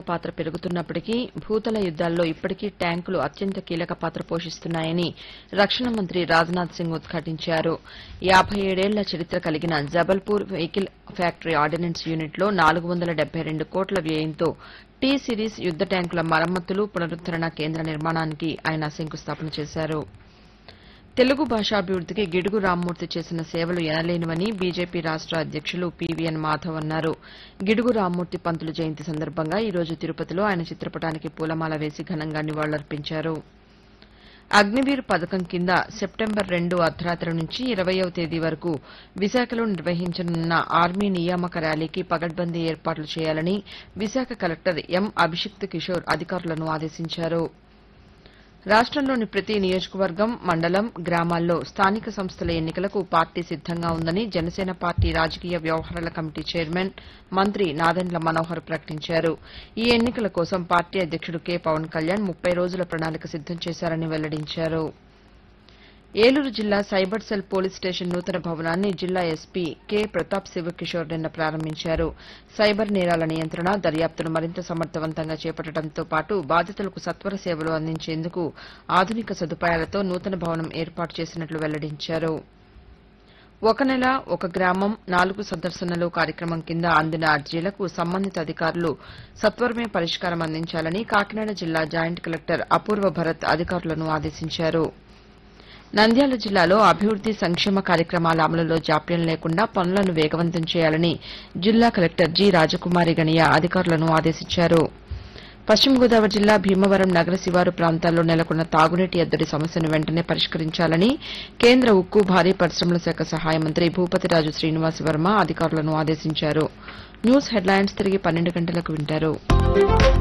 పాత్ర పెరుగుతున్నప్పటికీ భూతల యుద్దాల్లో ఇప్పటికీ ట్యాంకులు అత్యంత కీలక పాత్ర పోషిస్తున్నాయని రక్షణ మంత్రి రాజ్నాథ్ సింగ్ ఉద్ఘాటించారు యాబై ఏడేళ్ల చరిత్ర కలిగిన జబల్పూర్ వెహికల్ ఫ్యాక్టరీ ఆర్డినెన్స్ యూనిట్లో నాలుగు వందల డెబ్బై రెండు కోట్ల వ్యయంతో టీ సిరీస్ యుద్ద ట్యాంకుల మరమ్మతులు పునరుద్దరణ కేంద్ర నిర్మాణానికి ఆయన శంకుస్థాపన చేశారు తెలుగు భాషాభివృద్దికి గిడుగు రామ్మూర్తి చేసిన సేవలు ఎనలేనివని బీజేపీ రాష్ట అధ్యక్షులు పీవీఎన్ మాధవ్ అన్నారు గిడుగు రామ్మూర్తి పంతులు జయంతి సందర్భంగా ఈ రోజు తిరుపతిలో ఆయన చిత్రపటానికి పూలమాల వేసి ఘనంగా నివాళులర్పించారు అగ్నివీర్ పథకం కింద సెప్టెంబర్ రెండు అర్ధరాత్రి నుంచి ఇరవయవ తేదీ వరకు విశాఖలో నిర్వహించనున్న ఆర్మీ నియామక ర్యాలీకి పగడ్బందీ ఏర్పాట్లు చేయాలని విశాఖ కలెక్టర్ ఎం అభిషిక్త్ కిషోర్ అధికారులను ఆదేశించారు రాష్టంలోని ప్రతి నియోజకవర్గం మండలం గ్రామాల్లో స్థానిక సంస్థల ఎన్నికలకు పార్టీ సిద్దంగా ఉందని జనసేన పార్టీ రాజకీయ వ్యవహారాల కమిటీ చైర్మన్ మంత్రి నాదెండ్ల మనోహర్ ప్రకటించారు ఈ ఎన్నికల కోసం పార్టీ అధ్యక్షుడు కె పవన్ కళ్యాణ్ ముప్పై రోజుల ప్రణాళిక సిద్దం చేశారని వెల్లడించారు ఏలూరు జిల్లా సైబర్ సెల్ పోలీస్ స్టేషన్ నూతన భవనాన్ని జిల్లా ఎస్పీ కె ప్రతాప్ శివకిషోర్ నిన్న ప్రారంభించారు సైబర్ నేరాల నియంత్రణ దర్యాప్తును మరింత సమర్థవంతంగా చేపట్టడంతో పాటు బాధితులకు సత్వర సేవలు అందించేందుకు ఆధునిక సదుపాయాలతో నూతన భవనం ఏర్పాటు చేసినట్లు వెల్లడించారు ఒక నెల ఒక గ్రామం నాలుగు సందర్శనలు కార్యక్రమం కింద అందిన అర్జీలకు సంబంధిత అధికారులు సత్వరమే పరిష్కారం అందించాలని కాకినాడ జిల్లా జాయింట్ కలెక్టర్ అపూర్వ భరత్ అధికారులను ఆదేశించారు నంద్యాల జిల్లాలో అభివృద్ది సంక్షేమ కార్యక్రమాల అమలులో జాప్యం లేకుండా పనులను వేగవంతం చేయాలని జిల్లా కలెక్టర్ జి రాజకుమారి గణియ అధికారులను ఆదేశించారు పశ్చిమ గోదావరి జిల్లా భీమవరం నగర శివారు ప్రాంతాల్లో నెలకొన్న తాగునీటి ఎద్దడి సమస్యను వెంటనే పరిష్కరించాలని కేంద్ర ఉక్కు భారీ పరిశ్రమల శాఖ సహాయ మంత్రి భూపతిరాజు శ్రీనివాస్ వర్మ అధికారులను ఆదేశించారు న్యూస్ హెడ్లైన్స్ తిరిగి పన్నెండు గంటలకు వింటారు